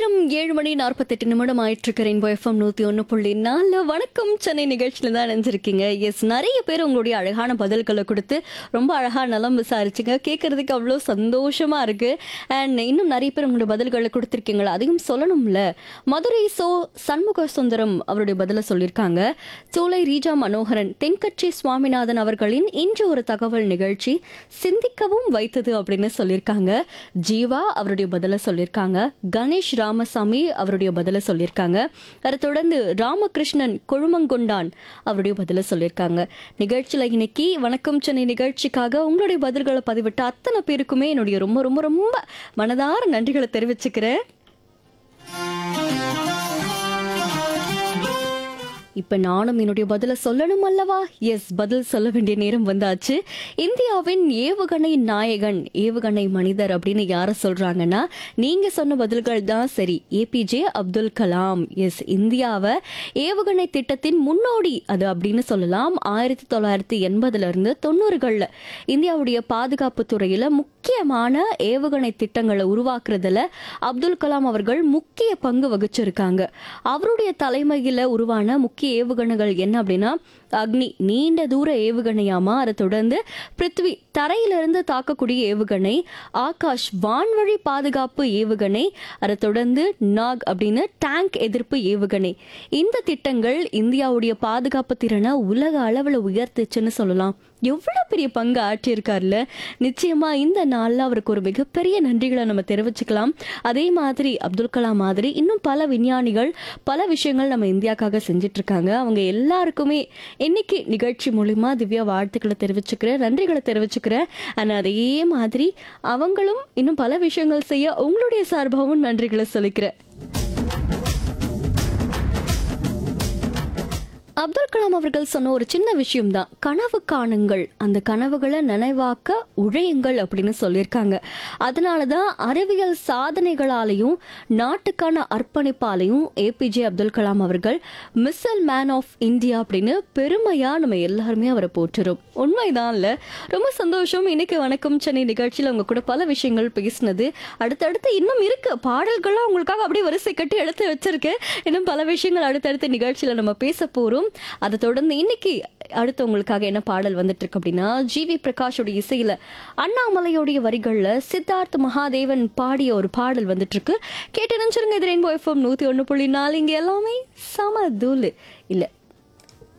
நேரம் ஏழு மணி நாற்பத்தெட்டு நிமிடம் ஆயிட்டு இருக்கு ரெயின்போ எஃப்எம் நூத்தி ஒன்று புள்ளி நாலு வணக்கம் சென்னை நிகழ்ச்சியில தான் நினைஞ்சிருக்கீங்க எஸ் நிறைய பேர் உங்களுடைய அழகான பதில்களை கொடுத்து ரொம்ப அழகா நலம் விசாரிச்சுங்க கேட்கறதுக்கு அவ்வளோ சந்தோஷமா இருக்கு அண்ட் இன்னும் நிறைய பேர் உங்களுடைய பதில்களை கொடுத்துருக்கீங்களா அதையும் சொல்லணும்ல மதுரை சோ சண்முக சுந்தரம் அவருடைய பதிலை சொல்லியிருக்காங்க சோலை ரீஜா மனோகரன் தென்கட்சி சுவாமிநாதன் அவர்களின் இன்று ஒரு தகவல் நிகழ்ச்சி சிந்திக்கவும் வைத்தது அப்படின்னு சொல்லியிருக்காங்க ஜீவா அவருடைய பதிலை சொல்லியிருக்காங்க கணேஷ் ராமசாமி அவருடைய பதிலை சொல்லியிருக்காங்க அதை தொடர்ந்து ராமகிருஷ்ணன் கொழுமங்கொண்டான் அவருடைய பதிலை சொல்லியிருக்காங்க நிகழ்ச்சியில் இன்னைக்கு வணக்கம் சென்னை நிகழ்ச்சிக்காக உங்களுடைய பதில்களை பதிவிட்ட அத்தனை பேருக்குமே என்னுடைய ரொம்ப ரொம்ப ரொம்ப மனதார நன்றிகளை தெரிவிச்சுக்கிறேன் இப்ப நானும் என்னுடைய பதில சொல்லணும் அல்லவா எஸ் பதில் சொல்ல வேண்டிய நேரம் வந்தாச்சு இந்தியாவின் ஏவுகணை நாயகன் ஏவுகணை மனிதர் அப்படின்னு யார சொல்றாங்கன்னா நீங்க சொன்ன பதில்கள் தான் சரி ஏபிஜே அப்துல் கலாம் எஸ் இந்தியாவை ஏவுகணை திட்டத்தின் முன்னோடி அது அப்படின்னு சொல்லலாம் ஆயிரத்தி தொள்ளாயிரத்தி எண்பதுல இருந்து தொண்ணூறுகள்ல இந்தியாவுடைய பாதுகாப்பு துறையில முக்கியமான ஏவுகணை திட்டங்களை உருவாக்குறதுல அப்துல் கலாம் அவர்கள் முக்கிய பங்கு வகிச்சிருக்காங்க அவருடைய தலைமையில உருவான முக்கிய ஏவுகணைகள் என்ன அப்படின்னா அக்னி நீண்ட தூர ஏவுகணையாமா அதை தொடர்ந்து பிருத்வி தரையிலிருந்து தாக்கக்கூடிய ஏவுகணை ஆகாஷ் வான்வழி பாதுகாப்பு ஏவுகணை அதை தொடர்ந்து நாக் அப்படின்னு டேங்க் எதிர்ப்பு ஏவுகணை இந்த திட்டங்கள் இந்தியாவுடைய பாதுகாப்பு திறனை உலக அளவில் உயர்த்துச்சுன்னு சொல்லலாம் எவ்வளோ பெரிய பங்கு ஆற்றியிருக்காருல்ல நிச்சயமா இந்த நாளில் அவருக்கு ஒரு மிகப்பெரிய நன்றிகளை நம்ம தெரிவிச்சுக்கலாம் அதே மாதிரி அப்துல் கலாம் மாதிரி இன்னும் பல விஞ்ஞானிகள் பல விஷயங்கள் நம்ம இந்தியாக்காக செஞ்சுட்டு இருக்காங்க அவங்க எல்லாருக்குமே இன்னைக்கு நிகழ்ச்சி மூலிமா திவ்யா வாழ்த்துக்களை தெரிவிச்சுக்கிறேன் நன்றிகளை தெரிவிச்சுக்கிறேன் அண்ட் அதே மாதிரி அவங்களும் இன்னும் பல விஷயங்கள் செய்ய உங்களுடைய சார்பாகவும் நன்றிகளை சொல்லிக்கிறேன் அப்துல் கலாம் அவர்கள் சொன்ன ஒரு சின்ன விஷயம் தான் கனவு காணுங்கள் அந்த கனவுகளை நினைவாக்க உழையுங்கள் அப்படின்னு சொல்லியிருக்காங்க அதனால தான் அறிவியல் சாதனைகளாலையும் நாட்டுக்கான அர்ப்பணிப்பாலையும் ஏபிஜே அப்துல் கலாம் அவர்கள் மிஸ்ஸல் மேன் ஆஃப் இந்தியா அப்படின்னு பெருமையா நம்ம எல்லாருமே அவரை போற்றுறோம் உண்மைதான் இல்ல ரொம்ப சந்தோஷம் இன்னைக்கு வணக்கம் சென்னை நிகழ்ச்சியில் உங்க கூட பல விஷயங்கள் பேசினது அடுத்தடுத்து இன்னும் இருக்கு பாடல்கள்லாம் உங்களுக்காக அப்படியே வரிசை கட்டி எடுத்து வச்சிருக்கேன் இன்னும் பல விஷயங்கள் அடுத்தடுத்த நிகழ்ச்சியில நம்ம பேச போறோம் அதை தொடர்ந்து இன்னைக்கு அடுத்து உங்களுக்காக என்ன பாடல் வந்துட்டு இருக்கு அப்படின்னா ஜிவி பிரகாஷோட இசையில அண்ணாமலையோடைய வரிகள்ல சித்தார்த் மகாதேவன் பாடிய ஒரு பாடல் வந்துட்டு இருக்கு கேட்டு நினைச்சிருங்க இது ரெயின்போ எஃப்எம் நூத்தி ஒண்ணு புள்ளி நாலு இங்க எல்லாமே சம தூளு இல்ல